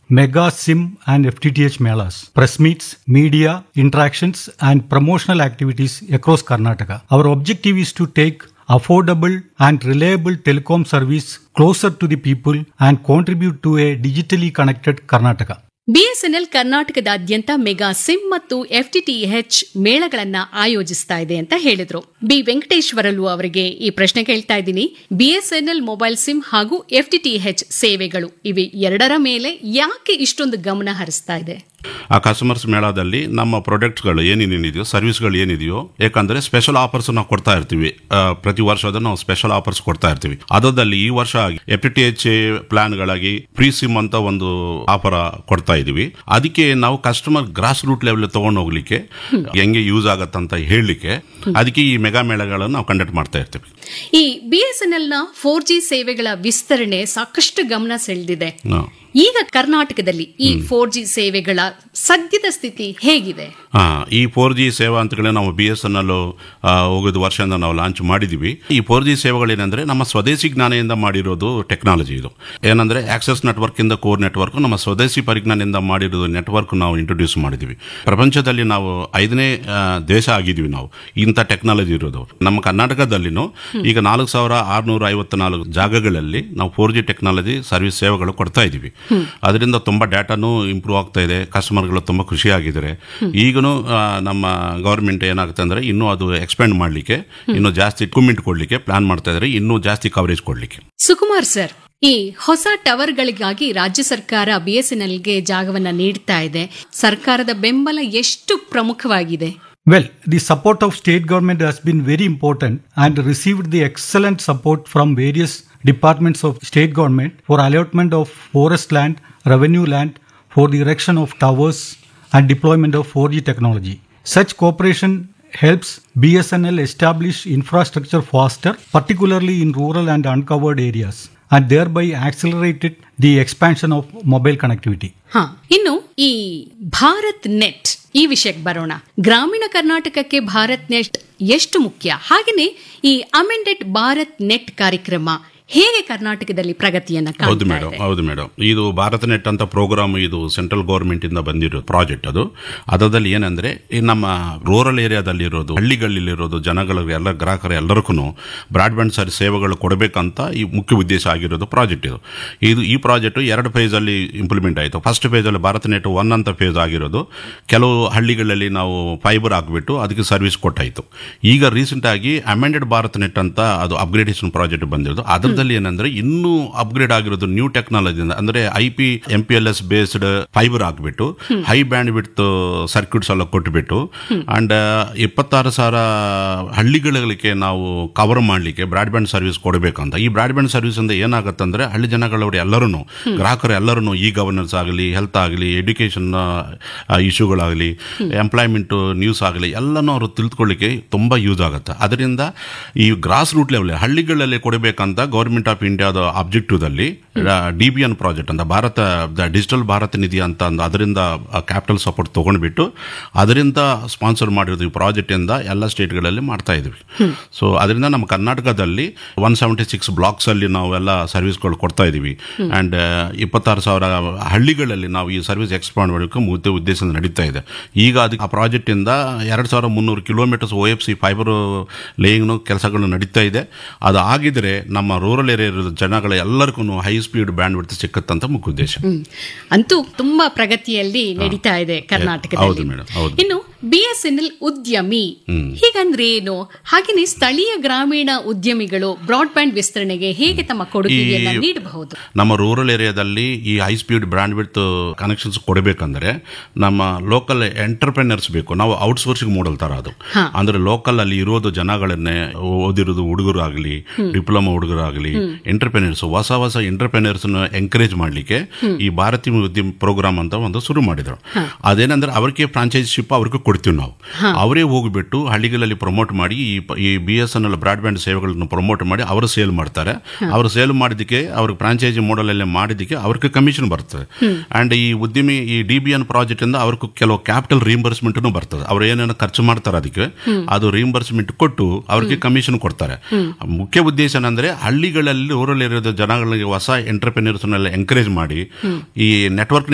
mega SIM and FTTH melas, press meets, media, interactions, and promotional activities across Karnataka. Our objective is to take affordable and reliable telecom service closer to the people and contribute to a digitally connected Karnataka. BSNL ಕರ್ನಾಟಕದಾದ್ಯಂತ mega SIM ಮತ್ತು FTTH ಮೇಳಗಳನ್ನ ಆಯೋಜಿಸ್ತಾ ಇದೆ ಅಂತ ಹೇಳಿದ್ರು B Venkateswarlu ಅವರಿಗೆ ಈ ಪ್ರಶ್ನೆ ಕೇಳ್ತಾ ಇದ್ದೀನಿ ಬಿಎಸ್ಎನ್ಎಲ್ ಮೊಬೈಲ್ ಸಿಮ್ ಹಾಗೂ ಎಫ್ಟಿಟಿಎಚ್ ಸೇವೆಗಳು ಇವೆ ಎರಡರ ಮೇಲೆ ಯಾಕೆ ಇಷ್ಟೊಂದು ಗಮನ ಹರಿಸ್ತಾ ಇದೆ ಆ ಕಸ್ಟಮರ್ಸ್ ಮೇಳದಲ್ಲಿ ನಮ್ಮ ಪ್ರಾಡಕ್ಟ್ಸ್ಗಳು ಏನೇನಿದೆಯೋ ಸರ್ವಿಸ್ಗಳು ಏನಿದೆಯೋ ಯಾಕಂದ್ರೆ ಸ್ಪೆಷಲ್ ಆಫರ್ಸ್ ನಾವು ಕೊಡ್ತಾ ಇರ್ತೀವಿ ಆ, ಪ್ರತಿ ವರ್ಷದ ನಾವು ಸ್ಪೆಷಲ್ ಆಫರ್ಸ್ ಕೊಡ್ತಾ ಇರ್ತೀವಿ ಅದರಲ್ಲಿ ಈ ವರ್ಷ ಎಫ್ ಟಿ ಎಚ್ ಪ್ಲಾನ್ಗಳಾಗಿ ಪ್ರೀ ಸಿಮ್ ಅಂತ ಒಂದು ಆಫರ್ ಕೊಡ್ತಾ ಇದೀವಿ ಅದಕ್ಕೆ ನಾವು ಕಸ್ಟಮರ್ ಗ್ರಾಸ್ ರೂಟ್ ಲೆವೆಲ್ ತಗೊಂಡು ಹೋಗ್ಲಿಕ್ಕೆ ಹೆಂಗೆ ಯೂಸ್ ಆಗತ್ತಂತ ಹೇಳಲಿಕ್ಕೆ ಅದಕ್ಕೆ ಈ ಮೆಗಾ ಮೇಳಗಳನ್ನು ನಾವು ಕಂಡಕ್ಟ್ ಮಾಡ್ತಾ ಇರ್ತೀವಿ ಈ ಬಿಎಸ್ಎನ್ಎಲ್ ನ ಫೋರ್ ಜಿ ಸೇವೆಗಳ ವಿಸ್ತರಣೆ ಸಾಕಷ್ಟು ಗಮನ ಸೆಳೆದಿದೆ ನಾವು ಈಗ ಕರ್ನಾಟಕದಲ್ಲಿ ಈ ಫೋರ್ ಜಿ ಸೇವೆಗಳ ಸದ್ಯದ ಸ್ಥಿತಿ ಹೇಗಿದೆ ಹಾ ಈ ಫೋರ್ ಜಿ ಸೇವಾ ಅಂತೇಳಿ ನಾವು ಬಿ ಎಸ್ ಎನ್ ಎಲ್ ಹೋಗೋದು ವರ್ಷದಿಂದ ನಾವು ಲಾಂಚ್ ಮಾಡಿದೀವಿ ಈ ಫೋರ್ ಜಿ ಸೇವೆಗಳೇನೆಂದ್ರೆ ನಮ್ಮ ಸ್ವದೇಶಿ ಜ್ಞಾನದಿಂದ ಮಾಡಿರೋದು ಟೆಕ್ನಾಲಜಿ ಇದು ಏನಂದ್ರೆ ಆಕ್ಸೆಸ್ ನೆಟ್ವರ್ಕ್ ಇಂದ ಕೋರ್ ನೆಟ್ವರ್ಕ್ ನಮ್ಮ ಸ್ವದೇಶಿ ಪರಿಜ್ಞಾನದಿಂದ ಮಾಡಿರೋದು ನೆಟ್ವರ್ಕ್ ನಾವು ಇಂಟ್ರೊಡ್ಯೂಸ್ ಮಾಡಿದೀವಿ ಪ್ರಪಂಚದಲ್ಲಿ ನಾವು ಐದನೇ ಆ, ದೇಶ ಆಗಿದ್ವಿ ನಾವು ಇಂಥ ಟೆಕ್ನಾಲಜಿ ಇರೋದು ನಮ್ಮ ಕರ್ನಾಟಕದಲ್ಲಿನೂ ಈಗ ನಾಲ್ಕು ಸಾವಿರ ಆರ್ನೂರ ಐವತ್ನಾಲ್ಕು ಜಾಗಗಳಲ್ಲಿ ನಾವು ಫೋರ್ ಜಿ ಟೆಕ್ನಾಲಜಿ ಸರ್ವಿಸ್ ಸೇವೆಗಳು ಕೊಡ್ತಾ ಇದೀವಿ ಅದರಿಂದ ತುಂಬಾ ಡಾಟಾನು ಇಂಪ್ರೂವ್ ಆಗ್ತಾ ಇದೆ ಕಸ್ಟಮರ್ಗಳು ತುಂಬಾ ಖುಷಿಯಾಗಿದ್ದಾರೆ ಈಗನು ನಮ್ಮ ಗವರ್ಮೆಂಟ್ ಏನಾಗುತ್ತೆ ಅಂದ್ರೆ ಇನ್ನೂ ಅದು ಎಕ್ಸ್ಪೆಂಡ್ ಮಾಡಲಿಕ್ಕೆ ಇನ್ನೂ ಜಾಸ್ತಿ ಇಕ್ವಿಪ್ಮೆಂಟ್ ಕೊಡ್ಲಿಕ್ಕೆ ಪ್ಲಾನ್ ಮಾಡ್ತಾ ಇದ್ದಾರೆ ಇನ್ನೂ ಜಾಸ್ತಿ ಕವರೇಜ್ ಕೊಡ್ಲಿಕ್ಕೆ ಸುಕುಮಾರ್ ಸರ್ ಈ ಹೊಸ ಟವರ್ಗಳಿಗಾಗಿ ರಾಜ್ಯ ಸರ್ಕಾರ ಬಿಎಸ್ಎನ್ಎಲ್ಗೆ ಜಾಗವನ್ನ ನೀಡ್ತಾ ಇದೆ ಸರ್ಕಾರದ ಬೆಂಬಲ ಎಷ್ಟು ಪ್ರಮುಖವಾಗಿದೆ Well, the support of state government has been very important and received the excellent support from various departments of state government for allotment of forest land, revenue land, for the erection of towers and deployment of 4G technology. Such cooperation helps BSNL establish infrastructure faster, particularly in rural and uncovered areas, and thereby accelerated the expansion of mobile connectivity. ಹಾ ಇನ್ನು ಈ Bharat net ಈ ವಿಷಯಕ್ಕೆ ಬರೋಣ ಗ್ರಾಮೀಣ ಕರ್ನಾಟಕಕ್ಕೆ Bharat net ಎಷ್ಟು ಮುಖ್ಯ ಹಾಗೆಯೇ ಈ ಅಮೆಂಡೆಡ್ ಭಾರತ್ ನೆಟ್ ಕಾರ್ಯಕ್ರಮ ಹೇಗೆ ಕರ್ನಾಟಕದಲ್ಲಿ ಪ್ರಗತಿಯನ್ನ ಹೌದು ಕಾಣ್ತಾ ಮೇಡಮ್ ಇದೆ ಹೌದು ಮೇಡಮ್ ಇದು ಭಾರತ ನೆಟ್ ಅಂತ ಪ್ರೋಗ್ರಾಮ್ ಇದು ಸೆಂಟ್ರಲ್ ಗೌರ್ಮೆಂಟ್ ಇಂದ ಬಂದಿರೋ ಪ್ರಾಜೆಕ್ಟ್ ಅದು ಅದರಲ್ಲಿ ಏನಂದ್ರೆ ಈ ನಮ್ಮ ರೂರಲ್ ಏರಿಯಾದಲ್ಲಿರೋದು ಹಳ್ಳಿಗಳಲ್ಲಿರೋದು ಜನಗಳಿಗೆ ಎಲ್ಲ ಗ್ರಾಹಕರು ಎಲ್ಲರಿಗೂ ಬ್ರಾಡ್ಬ್ಯಾಂಡ್ ಸರ್ ಸೇವೆಗಳು ಕೊಡಬೇಕಂತ ಈ ಮುಖ್ಯ ಉದ್ದೇಶ ಆಗಿರೋದು ಪ್ರಾಜೆಕ್ಟ್ ಇದು ಇದು ಈ ಪ್ರಾಜೆಕ್ಟ್ ಎರಡು ಫೇಸ್ ಅಲ್ಲಿ ಇಂಪ್ಲಿಮೆಂಟ್ ಆಯಿತು ಫಸ್ಟ್ ಫೇಸ್ ಅಲ್ಲಿ ಭಾರತ ನೆಟ್ ಒನ್ ಅಂತ ಫೇಸ್ ಆಗಿರೋದು ಕೆಲವು ಹಳ್ಳಿಗಳಲ್ಲಿ ನಾವು ಫೈಬರ್ ಹಾಕ್ಬಿಟ್ಟು ಅದಕ್ಕೆ ಸರ್ವಿಸ್ ಕೊಟ್ಟಾಯಿತು ಈಗ ರೀಸೆಂಟ್ ಆಗಿ ಅಮೆಂಡೆಡ್ ಭಾರತ್ ನೆಟ್ ಅಂತ ಅದು ಅಪ್ಗ್ರೇಡೇಷನ್ ಪ್ರಾಜೆಕ್ಟ್ ಬಂದಿರೋದು ಅದರದಲ್ಲಿ ಏನಂದ್ರೆ ಇನ್ನೂ ಅಪ್ಗ್ರೇಡ್ ಆಗಿರೋದು ನ್ಯೂ ಟೆಕ್ನಾಲಜಿಯಿಂದ ಅಂದ್ರೆ I P M P L S based fibre ಹಾಕ್ಬಿಟ್ಟು ಹೈ ಬ್ಯಾಂಡ್ ಬಿಡ್ತ್ ಸರ್ಕ್ಯೂಟ್ಸ್ ಎಲ್ಲ ಕೊಟ್ಬಿಟ್ಟು ಅಂಡ್ ಇಪ್ಪತ್ತಾರು ಸಾವಿರ ಹಳ್ಳಿಗಳಿಗೆ ನಾವು ಕವರ್ ಮಾಡಲಿಕ್ಕೆ ಬ್ರಾಡ್ಬ್ಯಾಂಡ್ ಸರ್ವಿಸ್ ಕೊಡಬೇಕಂತ ಈ ಬ್ರಾಡ್ಬ್ಯಾಂಡ್ ಸರ್ವಿಸ್ ಇಂದ ಏನಾಗುತ್ತಂದ್ರೆ ಹಳ್ಳಿ ಜನಗಳವರು ಎಲ್ಲರೂ ಗ್ರಾಹಕರು ಎಲ್ಲರೂ ಇ ಗವರ್ನೆನ್ಸ್ ಆಗಲಿ ಹೆಲ್ತ್ ಆಗಲಿ ಎಡ್ಯುಕೇಶನ್ ಇಶ್ಯೂಗಳಾಗಲಿ ಎಂಪ್ಲಾಯ್ಮೆಂಟ್ ನ್ಯೂಸ್ ಆಗಲಿ ಎಲ್ಲನೂ ಅವರು ತಿಳ್ಕೊಳ್ಳಿಕ್ಕೆ ತುಂಬಾ ಯೂಸ್ ಆಗುತ್ತೆ ಅದರಿಂದ ಈ ಗ್ರಾಸ್ ರೂಟ್ ಲೆವೆಲ್ ಹಳ್ಳಿಗಳಲ್ಲಿ ಕೊಡಬೇಕಂತ ಗೌರ್ಮೆಂಟ್ ಆಫ್ ಇಂಡಿಯಾದ ಆಬ್ಜೆಕ್ಟಿವ್ದಲ್ಲಿ ಡಿ ಬಿ ಎನ್ ಪ್ರಾಜೆಕ್ಟ್ ಅಂತ ಭಾರತ ಡಿಜಿಟಲ್ ಭಾರತ ನಿಧಿ ಅಂತ ಅಂದು ಅದರಿಂದ ಕ್ಯಾಪಿಟಲ್ ಸಪೋರ್ಟ್ ತಗೊಂಡ್ಬಿಟ್ಟು ಅದರಿಂದ ಸ್ಪಾನ್ಸರ್ ಮಾಡಿರೋದು ಈ ಪ್ರಾಜೆಕ್ಟ್ ಇಂದ ಎಲ್ಲ ಸ್ಟೇಟ್ಗಳಲ್ಲಿ ಮಾಡ್ತಾ ಇದ್ವಿ ಸೊ ಅದರಿಂದ ನಮ್ಮ ಕರ್ನಾಟಕದಲ್ಲಿ ಒನ್ ಸೆವೆಂಟಿ ಸಿಕ್ಸ್ ಬ್ಲಾಕ್ಸ್ ಅಲ್ಲಿ ನಾವು ಎಲ್ಲ ಸರ್ವಿಸ್ಗಳು ಕೊಡ್ತಾ ಇದೀವಿ ಅಂಡ್ ಇಪ್ಪತ್ತಾರು ಸಾವಿರ ಹಳ್ಳಿಗಳಲ್ಲಿ ನಾವು ಈ ಸರ್ವಿಸ್ ಎಕ್ಸ್ಪಾಂಡ್ ಮಾಡಲಿಕ್ಕೆ ಮುದ್ದೆ ಉದ್ದೇಶ ನಡೀತಾ ಇದೆ ಈಗ ಅದಕ್ಕೆ ಆ ಪ್ರಾಜೆಕ್ಟ್ ಇಂದ ಎರಡು ಸಾವಿರ ಮುನ್ನೂರು kilometres O F C fibre laying ಕೆಲಸಗಳು ನಡೀತಾ ಇದೆ ಅದು ಆಗಿದ್ರೆ ನಮ್ಮ ರೂರಲ್ ಏರಿಯಾ ಜನಗಳ ಎಲ್ಲರಿಗೂ ಹೈ ಸ್ಪೀಡ್ ಬ್ಯಾಂಡ್ ಬಿಡ್ತು ಸಿಕ್ಕತ್ತಂತ ಮುಖ್ಯ ಉದ್ದೇಶ ಹ್ಮ್. ಅಂತೂ ತುಂಬಾ ಪ್ರಗತಿಯಲ್ಲಿ ನಡೀತಾ ಇದೆ ಹೌದು ಕರ್ನಾಟಕದಲ್ಲಿ ಮೇಡಮ್, ಹೌದು. ಇನ್ನು ಬಿಎಸ್ಎನ್ಎಲ್ ಉದ್ಯಮಿ ಹೀಗಂದ್ರೆ ಏನು ಹಾಗೆಯೇ ಸ್ಥಳೀಯ ಗ್ರಾಮೀಣ ಉದ್ಯಮಿಗಳು ಬ್ರಾಡ್ಬ್ಯಾಂಡ್ ವಿಸ್ತರಣೆಗೆ ಹೇಗೆ ತಮ್ಮ ಕೊಡುಗೆಯನ್ನ ಈ- ನೀಡಬಹುದು ನಮ್ಮ ರೂರಲ್ ಏರಿಯಾದಲ್ಲಿ ಈ high speed bandwidth connections ಕೊಡಬೇಕಂದ್ರೆ ನಮ್ಮ ಲೋಕಲ್ ಎಂಟರ್ಪ್ರೆನರ್ಸ್ ಬೇಕು ನಾವು ಔಟ್ಸೋರ್ಸಿಂಗ್ ಮಾಡಲ್ ತರ ಅದು ಅಂದ್ರೆ ಲೋಕಲ್ ಅಲ್ಲಿ ಇರೋದು ಜನಗಳನ್ನೇ ಓದಿರೋದು ಹುಡುಗರು ಆಗಲಿ ಡಿಪ್ಲೊಮಾ ಹುಡುಗರು ಆಗಲಿ ಎಂಟರ್ಪ್ರೆನರ್ಸ್ ಹೊಸ ಹೊಸ ಎಂಟರ್ಪ್ರೆನರ್ಸ್ ಎಂಕರೇಜ್ ಮಾಡ್ಲಿಕ್ಕೆ ಈ ಭಾರತೀಯ ಉದ್ಯಮ ಪ್ರೋಗ್ರಾಮ್ ಅಂತ ಒಂದು ಶುರು ಮಾಡಿದ್ರು ಅದೇನಂದ್ರೆ ಅವ್ರಿಗೆ ಫ್ರಾಂಚೈಸಿಶಿಪ್ ಅವ್ರಿಗೆ ಕೊಡ್ತೀವಿ ನಾವು ಅವರೇ ಹೋಗ್ಬಿಟ್ಟು ಹಳ್ಳಿಗಳಲ್ಲಿ ಪ್ರಮೋಟ್ ಮಾಡಿ ಈ ಪ- ಈ B S N L broadband ಸೇವೆಗಳನ್ನು ಪ್ರಮೋಟ್ ಮಾಡಿ ಅವರು ಸೇಲ್ ಮಾಡ್ತಾರೆ ಅವರು ಸೇಲ್ ಮಾಡಿದಕ್ಕೆ ಅವ್ರಿಗೆ ಫ್ರಾಂಚೈಸಿ ಮಾಡೆಲ್ ಅಲ್ಲಿ ಮಾಡಿದಕ್ಕೆ ಅವ್ರಿಗೆ ಕಮಿಷನ್ ಬರ್ತದೆ ಅಂಡ್ ಈ ಉದ್ಯಮಿ ಈ ಡಿ ಬಿ ಎನ್ ಪ್ರಾಜೆಕ್ಟ್ ಇಂದ ಅವ್ರಿಗೆ ಕೆಲವು ಕ್ಯಾಪಿಟಲ್ ರಿಯಂಬರ್ಸ್ಮೆಂಟ್ ಬರ್ತದೆ ಅವ್ರು ಏನೇನು ಖರ್ಚು ಮಾಡ್ತಾರೆ ಅದಕ್ಕೆ ಅದು ರಿಯಂಬರ್ಸ್ಮೆಂಟ್ ಕೊಟ್ಟು ಅವ್ರಿಗೆ ಕಮಿಷನ್ ಕೊಡ್ತಾರೆ ಮುಖ್ಯ ಉದ್ದೇಶ ಏನಂದ್ರೆ ಹಳ್ಳಿಗಳಲ್ಲಿ ರೂರಲ್ ಇರೋದು ಜನಗಳಿಗೆ ಹೊಸ ಎಂಟರ್ಪ್ರಿನರ್ಸ್ ಎಂಕರೇಜ್ ಮಾಡಿ ಈ ನೆಟ್ವರ್ಕ್